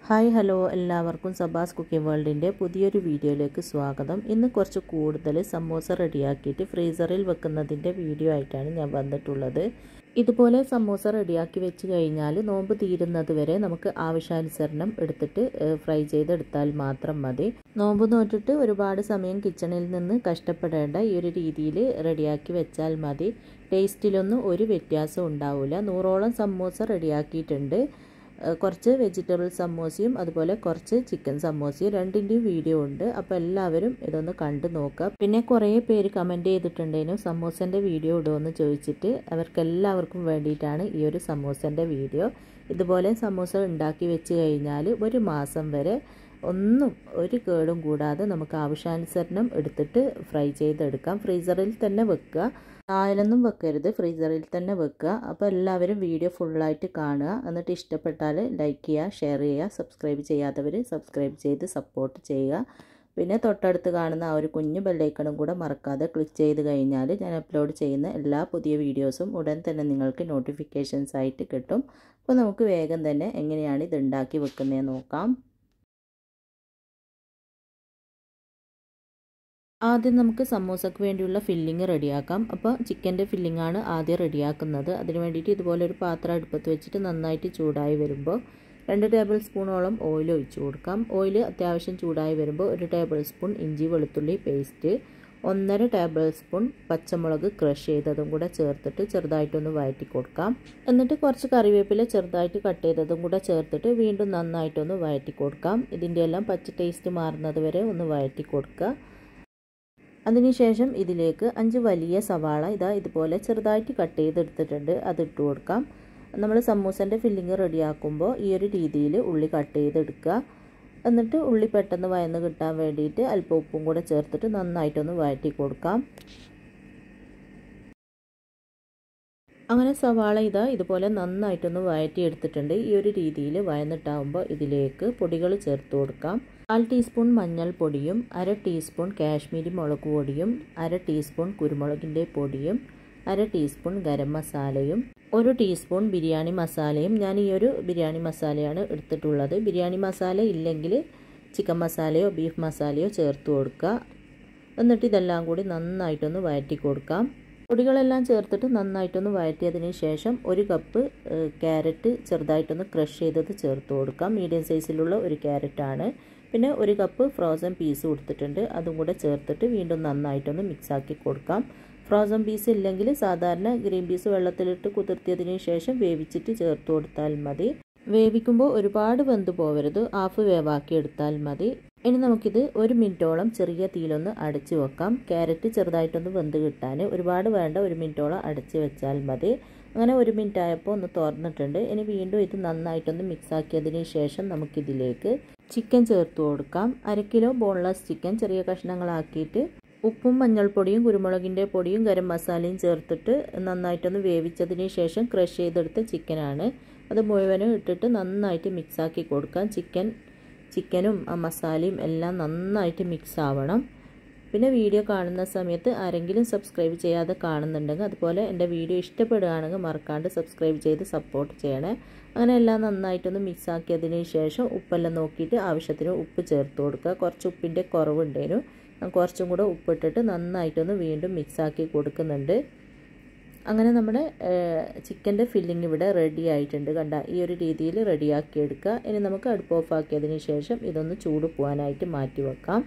hi hello എല്ലാവർക്കും Sabas cooking വേൾഡിൻ്റെ പുതിയൊരു വീഡിയോയിലേക്ക് സ്വാഗതം ഇന്ന് കുറച്ച് കൂടുതൽ സമോസ റെഡിയാക്കിയിട്ട് ഫ്രീസറിൽ വെക്കുന്നതിൻ്റെ വീഡിയോ ആയിട്ടാണ് ഞാൻ വന്നിട്ടുള്ളത് ഇതുപോലെ സമോസ റെഡിയാക്കി വെച്ച് കഴിഞ്ഞാൽ നോമ്പ് തീരുന്നത് വരെ നമുക്ക് ആവശ്യാനുസരണം എടുത്തിട്ട് ഫ്രൈ ചെയ്തെടുത്താൽ മാത്രം മതി നോമ്പ് നോറ്റിട്ട് ഒരുപാട് സമയം കിച്ചണിൽ നിന്ന് കഷ്ടപ്പെടേണ്ട ഈ ഒരു രീതിയിൽ റെഡിയാക്കി വെച്ചാൽ മതി ടേസ്റ്റിലൊന്നും ഒരു വ്യത്യാസം ഉണ്ടാവില്ല നൂറോളം സമോസ റെഡിയാക്കിയിട്ടുണ്ട് കുറച്ച് വെജിറ്റബിൾ സമോസയും അതുപോലെ കുറച്ച് ചിക്കൻ സമോസയും രണ്ടിൻ്റെയും വീഡിയോ ഉണ്ട് അപ്പോൾ എല്ലാവരും ഇതൊന്ന് കണ്ടു നോക്കുക പിന്നെ കുറേ പേര് കമൻറ്റ് ചെയ്തിട്ടുണ്ടേനു സമോസൻ്റെ വീഡിയോ ഇടുമെന്ന് ചോദിച്ചിട്ട് അവർക്കെല്ലാവർക്കും വേണ്ടിയിട്ടാണ് ഈ ഒരു സമോസൻ്റെ വീഡിയോ ഇതുപോലെ സമോസ ഉണ്ടാക്കി വെച്ച് കഴിഞ്ഞാൽ ഒരു മാസം വരെ ഒന്നും ഒരു കേടും കൂടാതെ നമുക്ക് ആവശ്യാനുസരണം എടുത്തിട്ട് ഫ്രൈ ചെയ്തെടുക്കാം ഫ്രീസറിൽ തന്നെ വെക്കുക താഴെയൊന്നും വെക്കരുത് ഫ്രീസറിൽ തന്നെ വെക്കുക അപ്പോൾ എല്ലാവരും വീഡിയോ ഫുള്ളായിട്ട് കാണുക എന്നിട്ട് ഇഷ്ടപ്പെട്ടാൽ ലൈക്ക് ചെയ്യുക ഷെയർ ചെയ്യുക സബ്സ്ക്രൈബ് ചെയ്യാത്തവർ സബ്സ്ക്രൈബ് ചെയ്ത് സപ്പോർട്ട് ചെയ്യുക പിന്നെ തൊട്ടടുത്ത് കാണുന്ന ആ ഒരു കുഞ്ഞു ബെല്ലൈക്കണും കൂടെ മറക്കാതെ ക്ലിക്ക് ചെയ്ത് കഴിഞ്ഞാൽ ഞാൻ അപ്ലോഡ് ചെയ്യുന്ന എല്ലാ പുതിയ വീഡിയോസും ഉടൻ തന്നെ നിങ്ങൾക്ക് നോട്ടിഫിക്കേഷൻസ് ആയിട്ട് കിട്ടും അപ്പോൾ നമുക്ക് വേഗം തന്നെ എങ്ങനെയാണ് ഇത് ഉണ്ടാക്കി വെക്കുന്നത് നോക്കാം ആദ്യം നമുക്ക് സമോസക്ക് വേണ്ടിയുള്ള ഫില്ലിങ് റെഡിയാക്കാം അപ്പോൾ ചിക്കൻ്റെ ഫില്ലിംഗ് ആണ് ആദ്യം റെഡിയാക്കുന്നത് അതിന് വേണ്ടിയിട്ട് ഇതുപോലെ ഒരു പാത്രം അടുപ്പത്ത് വെച്ചിട്ട് നന്നായിട്ട് ചൂടായി വരുമ്പോൾ രണ്ട് ടേബിൾ സ്പൂണോളം ഓയിൽ ഒഴിച്ചു കൊടുക്കാം ഓയിൽ അത്യാവശ്യം ചൂടായി വരുമ്പോൾ ഒരു ടേബിൾ സ്പൂൺ ഇഞ്ചി വെളുത്തുള്ളി പേസ്റ്റ് ഒന്നര ടേബിൾ സ്പൂൺ പച്ചമുളക് ക്രഷ് ചെയ്തതും കൂടെ ചേർത്തിട്ട് ചെറുതായിട്ടൊന്ന് വഴറ്റി കൊടുക്കാം എന്നിട്ട് കുറച്ച് കറിവേപ്പില ചെറുതായിട്ട് കട്ട് ചെയ്തതും കൂടെ ചേർത്തിട്ട് വീണ്ടും നന്നായിട്ടൊന്ന് വഴറ്റി കൊടുക്കാം ഇതിൻ്റെ എല്ലാം പച്ച ടേസ്റ്റ് മാറുന്നത് വരെ ഒന്ന് വഴറ്റി കൊടുക്കുക അതിനുശേഷം ഇതിലേക്ക് അഞ്ച് വലിയ സവാള ഇതാ ഇതുപോലെ ചെറുതായിട്ട് കട്ട് ചെയ്തെടുത്തിട്ടുണ്ട് അത് ഇട്ട് കൊടുക്കാം നമ്മൾ സമൂസൻ്റെ ഫില്ലിങ് റെഡിയാക്കുമ്പോൾ ഈ ഒരു രീതിയിൽ ഉള്ളി കട്ട് ചെയ്തെടുക്കുക എന്നിട്ട് ഉള്ളി പെട്ടെന്ന് വയന്ന് കിട്ടാൻ വേണ്ടിയിട്ട് അല്പം ഉപ്പും കൂടെ ചേർത്തിട്ട് നന്നായിട്ടൊന്ന് വഴറ്റി കൊടുക്കാം അങ്ങനെ സവാള ഇതാ ഇതുപോലെ നന്നായിട്ടൊന്ന് വഴറ്റി എടുത്തിട്ടുണ്ട് ഈ ഒരു രീതിയിൽ വയന്നിട്ടാവുമ്പോൾ ഇതിലേക്ക് പൊടികൾ ചേർത്ത് കൊടുക്കാം കാൽ ടീസ്പൂൺ മഞ്ഞൾപ്പൊടിയും അര ടീസ്പൂൺ കാശ്മീരി മുളക് പൊടിയും അര ടീസ്പൂൺ കുരുമുളകിൻ്റെ പൊടിയും അര ടീസ്പൂൺ ഗരം മസാലയും ഒരു ടീസ്പൂൺ ബിരിയാണി മസാലയും ഞാൻ ഈ ഒരു ബിരിയാണി മസാലയാണ് എടുത്തിട്ടുള്ളത് ബിരിയാണി മസാല ഇല്ലെങ്കിൽ ചിക്കൻ മസാലയോ ബീഫ് മസാലയോ ചേർത്ത് കൊടുക്കുക എന്നിട്ട് ഇതെല്ലാം കൂടി നന്നായിട്ടൊന്ന് വഴറ്റി കൊടുക്കാം പൊടികളെല്ലാം ചേർത്തിട്ട് നന്നായിട്ടൊന്ന് വഴറ്റിയതിന് ശേഷം ഒരു കപ്പ് ക്യാരറ്റ് ചെറുതായിട്ടൊന്ന് ക്രഷ് ചെയ്തത് ചേർത്ത് കൊടുക്കാം മീഡിയം സൈസിലുള്ള ഒരു ക്യാരറ്റാണ് പിന്നെ ഒരു കപ്പ് ഫ്രോസൺ പീസ് കൊടുത്തിട്ടുണ്ട് അതും കൂടെ ചേർത്തിട്ട് വീണ്ടും നന്നായിട്ടൊന്ന് മിക്സാക്കി കൊടുക്കാം ഫ്രോസൺ പീസ് ഇല്ലെങ്കിൽ സാധാരണ ഗ്രീൻ പീസ് വെള്ളത്തിലിട്ട് കുതിർത്തിയതിന് ശേഷം വേവിച്ചിട്ട് ചേർത്ത് കൊടുത്താൽ മതി വേവിക്കുമ്പോൾ ഒരുപാട് വെന്ത് പോവരുത് ഹാഫ് വേവാക്കി എടുത്താൽ മതി ഇനി നമുക്കിത് ഒരു മിനിറ്റോളം ചെറിയ തീയിലൊന്ന് അടച്ച് വെക്കാം ക്യാരറ്റ് ചെറുതായിട്ടൊന്ന് വെന്ത് കിട്ടാൻ ഒരുപാട് വേണ്ട ഒരു മിനിറ്റോളം അടച്ച് വെച്ചാൽ മതി അങ്ങനെ ഒരു മിനിറ്റ് ആയപ്പോൾ ഒന്ന് തുറന്നിട്ടുണ്ട് ഇനി വീണ്ടും ഇത് നന്നായിട്ടൊന്ന് മിക്സ് ആക്കിയതിന് ശേഷം നമുക്കിതിലേക്ക് ചിക്കൻ ചേർത്ത് കൊടുക്കാം അര കിലോ ബോൺലെസ് ചിക്കൻ ചെറിയ കഷ്ണങ്ങളാക്കിയിട്ട് ഉപ്പും മഞ്ഞൾപ്പൊടിയും കുരുമുളകിൻ്റെ പൊടിയും ഗരം മസാലയും ചേർത്തിട്ട് നന്നായിട്ടൊന്ന് വേവിച്ചതിന് ശേഷം ക്രഷ് ചെയ്തെടുത്ത ചിക്കനാണ് അത് മുഴുവനും ഇട്ടിട്ട് നന്നായിട്ട് മിക്സാക്കി കൊടുക്കാം ചിക്കൻ ചിക്കനും ആ മസാലയും എല്ലാം നന്നായിട്ട് മിക്സ് ആവണം പിന്നെ വീഡിയോ കാണുന്ന സമയത്ത് ആരെങ്കിലും സബ്സ്ക്രൈബ് ചെയ്യാതെ കാണുന്നുണ്ടെങ്കിൽ അതുപോലെ എൻ്റെ വീഡിയോ ഇഷ്ടപ്പെടുകയാണെങ്കിൽ മറക്കാണ്ട് സബ്സ്ക്രൈബ് ചെയ്ത് സപ്പോർട്ട് ചെയ്യണേ അങ്ങനെ എല്ലാം നന്നായിട്ടൊന്ന് മിക്സ് ആക്കിയതിന് ശേഷം ഉപ്പെല്ലാം നോക്കിയിട്ട് ആവശ്യത്തിന് ഉപ്പ് ചേർത്ത് കൊടുക്കുക കുറച്ച് ഉപ്പിൻ്റെ കുറവുണ്ടേനു ഞാൻ കുറച്ചും കൂടെ ഉപ്പിട്ടിട്ട് നന്നായിട്ടൊന്ന് വീണ്ടും മിക്സാക്കി കൊടുക്കുന്നുണ്ട് അങ്ങനെ നമ്മുടെ ചിക്കൻ്റെ ഫില്ലിംഗ് ഇവിടെ റെഡി ആയിട്ടുണ്ട് കണ്ട ഈ ഒരു രീതിയിൽ റെഡിയാക്കി എടുക്കുക ഇനി നമുക്ക് അടുപ്പ് ഓഫ് ആക്കിയതിന് ശേഷം ഇതൊന്ന് ചൂട് പോകാനായിട്ട് മാറ്റി വെക്കാം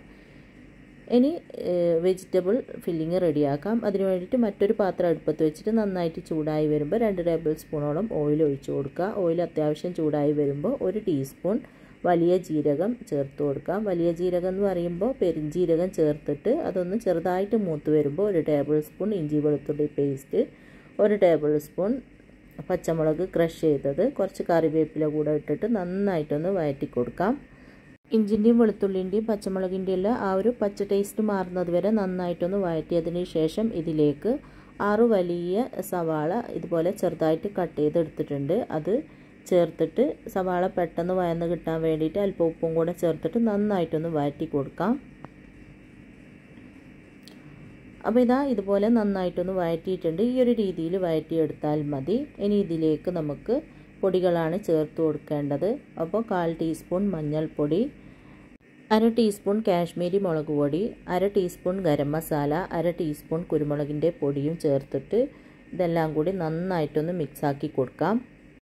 ഇനി വെജിറ്റബിൾ ഫില്ലിങ് റെഡിയാക്കാം അതിന് വേണ്ടിയിട്ട് മറ്റൊരു പാത്രം അടുപ്പത്ത് വെച്ചിട്ട് നന്നായിട്ട് ചൂടായി വരുമ്പോൾ രണ്ട് ടേബിൾ സ്പൂണോളം ഓയിൽ ഒഴിച്ചു കൊടുക്കുക ഓയിൽ അത്യാവശ്യം ചൂടായി വരുമ്പോൾ ഒരു ടീസ്പൂൺ വലിയ ജീരകം ചേർത്ത് കൊടുക്കാം വലിയ ജീരകം എന്ന് പറയുമ്പോൾ പെരിഞ്ജീരകം ചേർത്തിട്ട് അതൊന്ന് ചെറുതായിട്ട് മൂത്ത് വരുമ്പോൾ ഒരു ടേബിൾ സ്പൂൺ ഇഞ്ചി വെളുത്തുള്ളി പേസ്റ്റ് ഒരു ടേബിൾ സ്പൂൺ പച്ചമുളക് ക്രഷ് ചെയ്തത് കുറച്ച് കറിവേപ്പില കൂടെ ഇട്ടിട്ട് നന്നായിട്ടൊന്ന് വഴറ്റി കൊടുക്കാം ഇഞ്ചിൻ്റെയും വെളുത്തുള്ളിൻ്റെയും പച്ചമുളകിൻ്റെയും എല്ലാം ആ ഒരു പച്ച ടേസ്റ്റ് മാറുന്നത് വരെ നന്നായിട്ടൊന്ന് വഴറ്റിയതിന് ശേഷം ഇതിലേക്ക് ആറ് വലിയ സവാള ഇതുപോലെ ചെറുതായിട്ട് കട്ട് ചെയ്തെടുത്തിട്ടുണ്ട് അത് ചേർത്തിട്ട് സവാള പെട്ടെന്ന് വയന്ന് കിട്ടാൻ വേണ്ടിയിട്ട് അല്പം ഉപ്പും കൂടെ ചേർത്തിട്ട് നന്നായിട്ടൊന്ന് വഴറ്റി കൊടുക്കാം അപ്പോൾ ഇതാ ഇതുപോലെ നന്നായിട്ടൊന്ന് വഴറ്റിയിട്ടുണ്ട് ഈ ഒരു രീതിയിൽ വഴറ്റിയെടുത്താൽ മതി ഇനി ഇതിലേക്ക് നമുക്ക് പൊടികളാണ് ചേർത്ത് കൊടുക്കേണ്ടത് അപ്പോൾ കാൽ ടീസ്പൂൺ മഞ്ഞൾപ്പൊടി അര ടീസ്പൂൺ കാശ്മീരി മുളക് പൊടി അര ടീസ്പൂൺ ഗരം മസാല അര ടീസ്പൂൺ കുരുമുളകിൻ്റെ പൊടിയും ചേർത്തിട്ട് ഇതെല്ലാം കൂടി നന്നായിട്ടൊന്ന് മിക്സാക്കി കൊടുക്കാം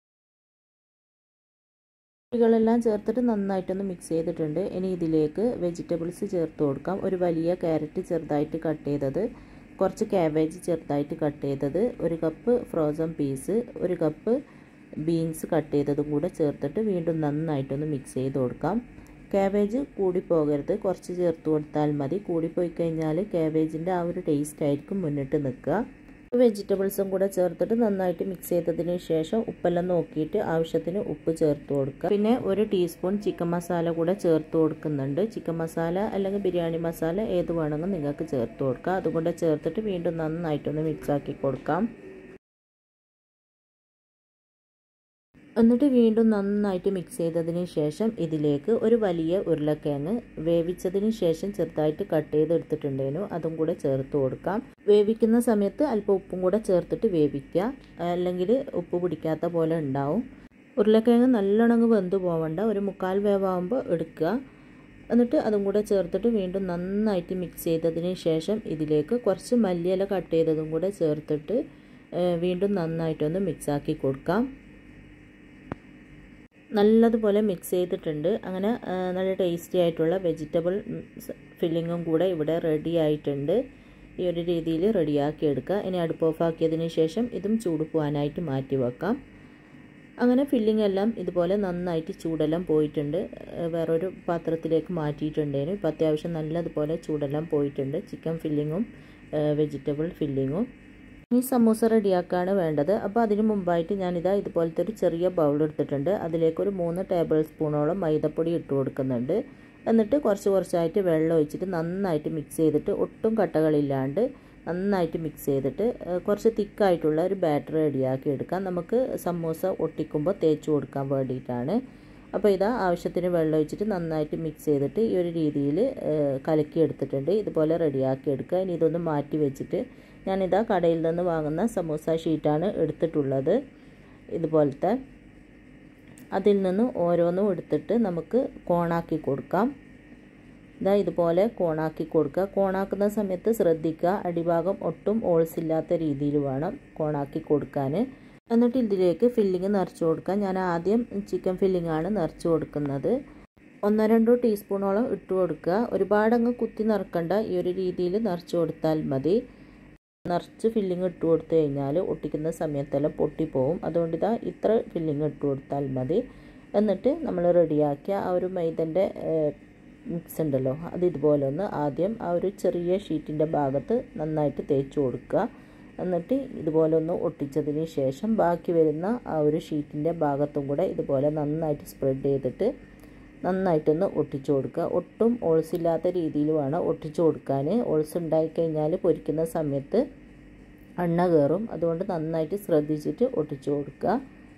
പൊടികളെല്ലാം ചേർത്തിട്ട് നന്നായിട്ടൊന്ന് മിക്സ് ചെയ്തിട്ടുണ്ട് ഇനി ഇതിലേക്ക് വെജിറ്റബിൾസ് ചേർത്ത് കൊടുക്കാം ഒരു വലിയ ക്യാരറ്റ് ചെറുതായിട്ട് കട്ട് ചെയ്തത് കുറച്ച് ക്യാബേജ് ചെറുതായിട്ട് കട്ട് ചെയ്തത് ഒരു കപ്പ് ഫ്രോസൺ പീസ് ഒരു കപ്പ് ബീൻസ് കട്ട് ചെയ്തതും കൂടെ ചേർത്തിട്ട് വീണ്ടും നന്നായിട്ടൊന്ന് മിക്സ് ചെയ്ത് കൊടുക്കാം ക്യാബേജ് കൂടിപ്പോകരുത് കുറച്ച് ചേർത്ത് കൊടുത്താൽ മതി കൂടിപ്പോയി കഴിഞ്ഞാൽ ക്യാബേജിൻ്റെ ആ ഒരു ടേസ്റ്റ് ആയിരിക്കും മുന്നിട്ട് നിൽക്കുക വെജിറ്റബിൾസും കൂടെ ചേർത്തിട്ട് നന്നായിട്ട് മിക്സ് ചെയ്തതിന് ശേഷം ഉപ്പെല്ലാം നോക്കിയിട്ട് ആവശ്യത്തിന് ഉപ്പ് ചേർത്ത് കൊടുക്കുക പിന്നെ ഒരു ടീസ്പൂൺ ചിക്കൻ മസാല കൂടെ ചേർത്ത് കൊടുക്കുന്നുണ്ട് ചിക്കൻ മസാല അല്ലെങ്കിൽ ബിരിയാണി മസാല ഏത് വേണമെങ്കിൽ നിങ്ങൾക്ക് ചേർത്ത് കൊടുക്കുക അതുകൊണ്ട് ചേർത്തിട്ട് വീണ്ടും നന്നായിട്ടൊന്ന് മിക്സ് ആക്കി കൊടുക്കാം എന്നിട്ട് വീണ്ടും നന്നായിട്ട് മിക്സ് ചെയ്തതിന് ശേഷം ഇതിലേക്ക് ഒരു വലിയ ഉരുളക്കിഴങ്ങ് വേവിച്ചതിന് ശേഷം ചെറുതായിട്ട് കട്ട് ചെയ്തെടുത്തിട്ടുണ്ടേനു അതും കൂടെ ചേർത്ത് കൊടുക്കാം വേവിക്കുന്ന സമയത്ത് അല്പം ഉപ്പും കൂടെ ചേർത്തിട്ട് വേവിക്കുക അല്ലെങ്കിൽ ഉപ്പ് പിടിക്കാത്ത പോലെ ഉണ്ടാവും ഉരുളക്കിഴങ്ങ് നല്ലോണം വെന്ത് പോവണ്ട ഒരു മുക്കാൽ വേവാകുമ്പോൾ എടുക്കുക എന്നിട്ട് അതും കൂടെ ചേർത്തിട്ട് വീണ്ടും നന്നായിട്ട് മിക്സ് ചെയ്തതിന് ശേഷം ഇതിലേക്ക് കുറച്ച് മല്ലിയില കട്ട് ചെയ്തതും കൂടെ ചേർത്തിട്ട് വീണ്ടും നന്നായിട്ടൊന്ന് മിക്സാക്കി കൊടുക്കാം നല്ലതുപോലെ മിക്സ് ചെയ്തിട്ടുണ്ട് അങ്ങനെ നല്ല ടേസ്റ്റി ആയിട്ടുള്ള വെജിറ്റബിൾ ഫില്ലിങ്ങും കൂടെ ഇവിടെ റെഡി ആയിട്ടുണ്ട് ഈ ഒരു രീതിയിൽ റെഡിയാക്കി എടുക്കുക ഇനി അടുപ്പ് ഓഫാക്കിയതിന് ശേഷം ഇതും ചൂട് പോകാനായിട്ട് മാറ്റി വെക്കാം അങ്ങനെ ഫില്ലിംഗ് എല്ലാം ഇതുപോലെ നന്നായിട്ട് ചൂടെല്ലാം പോയിട്ടുണ്ട് വേറൊരു പാത്രത്തിലേക്ക് മാറ്റിയിട്ടുണ്ടേനു ഇപ്പോൾ അത്യാവശ്യം നല്ലതുപോലെ ചൂടെല്ലാം പോയിട്ടുണ്ട് ചിക്കൻ ഫില്ലിങ്ങും വെജിറ്റബിൾ ഫില്ലിങ്ങും ഇനി സമൂസ റെഡിയാക്കാണ് വേണ്ടത് അപ്പോൾ അതിന് മുമ്പായിട്ട് ഞാനിതാ ഇതുപോലത്തെ ഒരു ചെറിയ ബൗൾ എടുത്തിട്ടുണ്ട് അതിലേക്ക് ഒരു മൂന്ന് ടേബിൾ സ്പൂണോളം മൈദപ്പൊടി ഇട്ട് കൊടുക്കുന്നുണ്ട് എന്നിട്ട് കുറച്ച് കുറച്ചായിട്ട് വെള്ളം ഒഴിച്ചിട്ട് നന്നായിട്ട് മിക്സ് ചെയ്തിട്ട് ഒട്ടും കട്ടകളില്ലാണ്ട് നന്നായിട്ട് മിക്സ് ചെയ്തിട്ട് കുറച്ച് തിക്കായിട്ടുള്ള ഒരു ബാറ്റർ റെഡിയാക്കി എടുക്കാം നമുക്ക് സമൂസ ഒട്ടിക്കുമ്പോൾ തേച്ച് കൊടുക്കാൻ വേണ്ടിയിട്ടാണ് അപ്പോൾ ഇതാ ആവശ്യത്തിന് വെള്ളം ഒഴിച്ചിട്ട് നന്നായിട്ട് മിക്സ് ചെയ്തിട്ട് ഈ ഒരു രീതിയിൽ കലക്കി എടുത്തിട്ടുണ്ട് ഇതുപോലെ റെഡിയാക്കി എടുക്കുക ഇനി ഇതൊന്ന് മാറ്റി വെച്ചിട്ട് ഞാനിതാ കടയിൽ നിന്ന് വാങ്ങുന്ന സമൂസ ഷീറ്റാണ് എടുത്തിട്ടുള്ളത് ഇതുപോലത്തെ അതിൽ നിന്ന് ഓരോന്നും എടുത്തിട്ട് നമുക്ക് കോണാക്കി കൊടുക്കാം ഇതാ ഇതുപോലെ കോണാക്കി കൊടുക്കുക കോണാക്കുന്ന സമയത്ത് ശ്രദ്ധിക്കുക അടിഭാഗം ഒട്ടും ഓൾസ് ഇല്ലാത്ത രീതിയിൽ വേണം കോണാക്കി കൊടുക്കാൻ എന്നിട്ട് ഇതിലേക്ക് ഫില്ലിങ് നിറച്ച് കൊടുക്കാം ഞാൻ ആദ്യം ചിക്കൻ ഫില്ലിംഗ് ആണ് നിറച്ച് കൊടുക്കുന്നത് ഒന്നോ രണ്ടോ ടീസ്പൂണോളം ഇട്ട് കൊടുക്കുക ഒരുപാടങ്ങ് കുത്തി നിറക്കണ്ട ഈ ഒരു രീതിയിൽ നിറച്ച് കൊടുത്താൽ മതി നിറച്ച് ഫില്ലിങ് ഇട്ട് കൊടുത്തു കഴിഞ്ഞാൽ ഒട്ടിക്കുന്ന സമയത്തെല്ലാം പൊട്ടിപ്പോവും അതുകൊണ്ട് ഇതാ ഇത്ര ഫില്ലിങ് ഇട്ട് കൊടുത്താൽ മതി എന്നിട്ട് നമ്മൾ റെഡിയാക്കിയ ആ ഒരു മൈദൻ്റെ മിക്സ് ഉണ്ടല്ലോ അത് ഇതുപോലെ ഒന്ന് ആദ്യം ആ ഒരു ചെറിയ ഷീറ്റിൻ്റെ ഭാഗത്ത് നന്നായിട്ട് തേച്ച് കൊടുക്കുക എന്നിട്ട് ഇതുപോലെ ഒന്ന് ഒട്ടിച്ചതിന് ശേഷം ബാക്കി വരുന്ന ആ ഒരു ഷീറ്റിൻ്റെ ഭാഗത്തും കൂടെ ഇതുപോലെ നന്നായിട്ട് സ്പ്രെഡ് ചെയ്തിട്ട് നന്നായിട്ടൊന്ന് ഒട്ടിച്ചു കൊടുക്കുക ഒട്ടും ഓൾസ് ഇല്ലാത്ത രീതിയിൽ വേണം ഒട്ടിച്ചു കൊടുക്കാൻ ഓൾസ് ഉണ്ടായിക്കഴിഞ്ഞാൽ പൊരിക്കുന്ന സമയത്ത് എണ്ണ കയറും അതുകൊണ്ട് നന്നായിട്ട് ശ്രദ്ധിച്ചിട്ട് ഒട്ടിച്ചു കൊടുക്കുക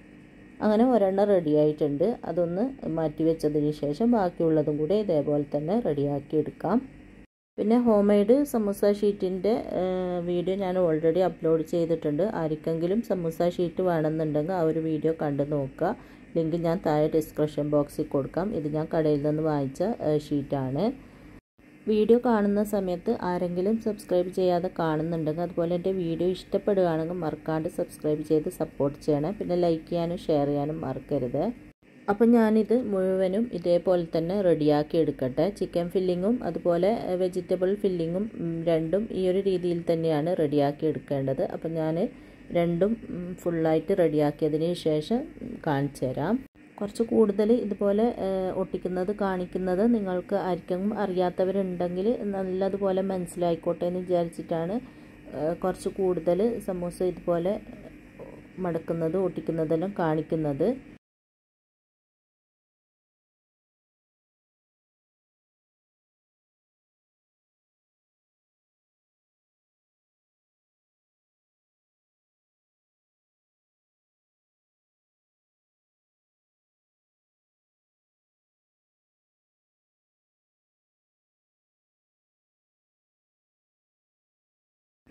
അങ്ങനെ ഒരെണ്ണം റെഡി ആയിട്ടുണ്ട് അതൊന്ന് മാറ്റി വെച്ചതിന് ശേഷം ബാക്കിയുള്ളതും കൂടെ ഇതേപോലെ തന്നെ റെഡിയാക്കി എടുക്കാം പിന്നെ ഹോം മെയ്ഡ് സമൂസ ഷീറ്റിൻ്റെ വീഡിയോ ഞാൻ ഓൾറെഡി അപ്ലോഡ് ചെയ്തിട്ടുണ്ട് ആർക്കെങ്കിലും സമൂസ ഷീറ്റ് വേണമെന്നുണ്ടെങ്കിൽ ആ ഒരു വീഡിയോ കണ്ടു നോക്കുക ലിങ്ക് ഞാൻ താഴെ ഡിസ്ക്രിപ്ഷൻ ബോക്സിൽ കൊടുക്കാം ഇത് ഞാൻ കടയിൽ നിന്ന് വാങ്ങിച്ച ഷീറ്റാണ് വീഡിയോ കാണുന്ന സമയത്ത് ആരെങ്കിലും സബ്സ്ക്രൈബ് ചെയ്യാതെ കാണുന്നുണ്ടെങ്കിൽ അതുപോലെ എൻ്റെ വീഡിയോ ഇഷ്ടപ്പെടുകയാണെങ്കിൽ മറക്കാണ്ട് സബ്സ്ക്രൈബ് ചെയ്ത് സപ്പോർട്ട് ചെയ്യണം പിന്നെ ലൈക്ക് ചെയ്യാനും ഷെയർ ചെയ്യാനും മറക്കരുത് അപ്പം ഞാനിത് മുഴുവനും ഇതേപോലെ തന്നെ റെഡിയാക്കി എടുക്കട്ടെ ചിക്കൻ ഫില്ലിങ്ങും അതുപോലെ വെജിറ്റബിൾ ഫില്ലിങ്ങും രണ്ടും ഈ ഒരു രീതിയിൽ തന്നെയാണ് റെഡിയാക്കി എടുക്കേണ്ടത് അപ്പം ഞാൻ രണ്ടും ഫുള്ളായിട്ട് റെഡിയാക്കിയതിന് ശേഷം കാണിച്ചു തരാം കുറച്ച് കൂടുതൽ ഇതുപോലെ ഒട്ടിക്കുന്നത് കാണിക്കുന്നത് നിങ്ങൾക്ക് ആർക്കെങ്കിലും അറിയാത്തവരുണ്ടെങ്കിൽ നല്ലതുപോലെ മനസ്സിലായിക്കോട്ടെ എന്ന് വിചാരിച്ചിട്ടാണ് കുറച്ച് കൂടുതൽ സമൂസ ഇതുപോലെ മടക്കുന്നത് ഒട്ടിക്കുന്നതെല്ലാം കാണിക്കുന്നത്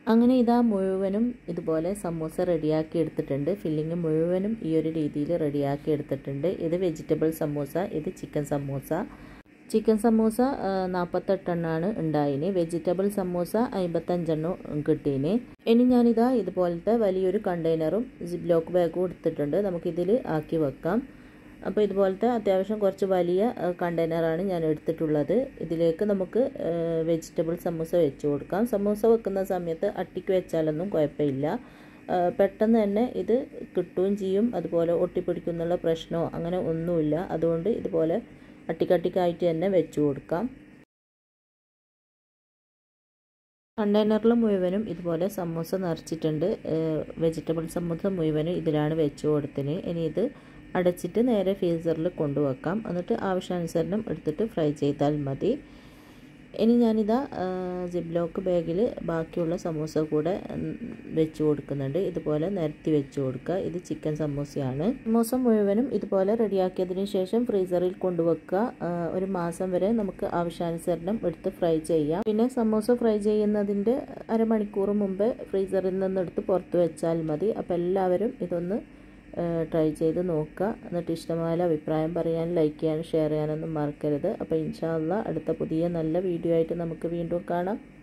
അങ്ങനെ ഇതാ മുഴുവനും ഇതുപോലെ സമൂസ റെഡിയാക്കി എടുത്തിട്ടുണ്ട് ഫില്ലിങ് മുഴുവനും ഈ ഒരു രീതിയിൽ റെഡിയാക്കി എടുത്തിട്ടുണ്ട് ഇത് വെജിറ്റബിൾ സമൂസ ഇത് ചിക്കൻ സമൂസ ചിക്കൻ സമൂസ നാൽപ്പത്തെട്ടെണ്ണമാണ് ഉണ്ടായിന് വെജിറ്റബിൾ സമൂസ അമ്പത്തഞ്ചെണ്ണം കിട്ടീന് ഇനി ഞാനിതാ ഇതുപോലത്തെ വലിയൊരു കണ്ടെയ്നറും ജിബ്ലോക്ക് ബാഗും എടുത്തിട്ടുണ്ട് നമുക്കിതിൽ ആക്കി വെക്കാം അപ്പോൾ ഇതുപോലത്തെ അത്യാവശ്യം കുറച്ച് വലിയ കണ്ടെയ്നറാണ് ഞാൻ എടുത്തിട്ടുള്ളത് ഇതിലേക്ക് നമുക്ക് വെജിറ്റബിൾ സമൂസ വെച്ച് കൊടുക്കാം സമൂസ വെക്കുന്ന സമയത്ത് അട്ടിക്ക് വെച്ചാലൊന്നും കുഴപ്പമില്ല പെട്ടെന്ന് തന്നെ ഇത് കിട്ടുകയും ചെയ്യും അതുപോലെ ഒട്ടിപ്പിടിക്കുന്നുള്ള പ്രശ്നമോ അങ്ങനെ ഒന്നുമില്ല അതുകൊണ്ട് ഇതുപോലെ അട്ടിക്കട്ടിക്കായിട്ട് തന്നെ വെച്ച് കൊടുക്കാം കണ്ടെയ്നറിൽ മുഴുവനും ഇതുപോലെ സമൂസ നിറച്ചിട്ടുണ്ട് വെജിറ്റബിൾ സമൂസ മുഴുവനും ഇതിലാണ് വെച്ച് കൊടുത്തിന് ഇനി ഇത് അടച്ചിട്ട് നേരെ ഫ്രീസറിൽ കൊണ്ടുവെക്കാം എന്നിട്ട് ആവശ്യാനുസരണം എടുത്തിട്ട് ഫ്രൈ ചെയ്താൽ മതി ഇനി ഞാനിതാ ജിബ്ലോക്ക് ബാഗിൽ ബാക്കിയുള്ള സമൂസ കൂടെ വെച്ച് കൊടുക്കുന്നുണ്ട് ഇതുപോലെ നിരത്തി വെച്ച് കൊടുക്കുക ഇത് ചിക്കൻ സമൂസയാണ് സമൂസ മുഴുവനും ഇതുപോലെ റെഡിയാക്കിയതിന് ശേഷം ഫ്രീസറിൽ കൊണ്ടുവെക്കുക ഒരു മാസം വരെ നമുക്ക് ആവശ്യാനുസരണം എടുത്ത് ഫ്രൈ ചെയ്യാം പിന്നെ സമൂസ ഫ്രൈ ചെയ്യുന്നതിൻ്റെ അരമണിക്കൂർ മുമ്പേ ഫ്രീസറിൽ നിന്ന് എടുത്ത് പുറത്ത് വെച്ചാൽ മതി അപ്പോൾ എല്ലാവരും ഇതൊന്ന് ട്രൈ ചെയ്ത് നോക്കുക എന്നിട്ട് ഇഷ്ടമായ അഭിപ്രായം പറയാൻ ലൈക്ക് ചെയ്യാനും ഷെയർ ചെയ്യാനൊന്നും മറക്കരുത് അപ്പോൾ ഇൻഷാല്ല അടുത്ത പുതിയ നല്ല വീഡിയോ ആയിട്ട് നമുക്ക് വീണ്ടും കാണാം